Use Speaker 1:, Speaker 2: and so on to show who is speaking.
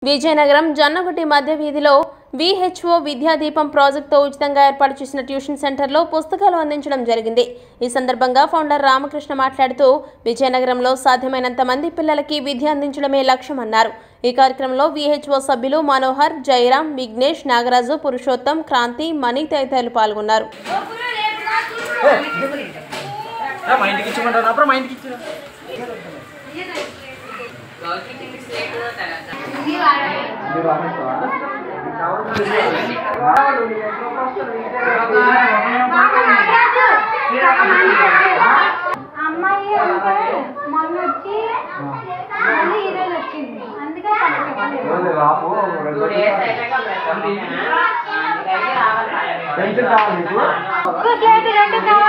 Speaker 1: విజయనగరం జొన్నగుట్టి మధ్య వీధిలో విహెచ్ఓ విద్యాదీపం ప్రాజెక్టుతో ఉచితంగా ఏర్పాటు చేసిన ట్యూషన్ సెంటర్లో పుస్తకాలు అందించడం జరిగింది ఈ సందర్భంగా ఫౌండర్ రామకృష్ణ మాట్లాడుతూ విజయనగరంలో సాధ్యమైనంత మంది పిల్లలకి విద్య అందించడమే లక్ష్యమన్నారు ఈ కార్యక్రమంలో విహెచ్ఓ సభ్యులు మనోహర్ జయరాం విఘ్నేష్ నాగరాజు పురుషోత్తం క్రాంతి మణి తదితరులు పాల్గొన్నారు
Speaker 2: ఆ, మా ఇంటికి ఇచ్చమంటారు అప్పుడు మా ఇంటికి ఇచ్చారు
Speaker 3: అమ్మాయి అంటే మొన్న వచ్చి మళ్ళీ ఈరోజు వచ్చింది అందుకే పట్టుకోలేదు
Speaker 2: పెన్షన్ కావాలి మీకు
Speaker 3: ఒక్క ప్లేట్ రెండు కావాలి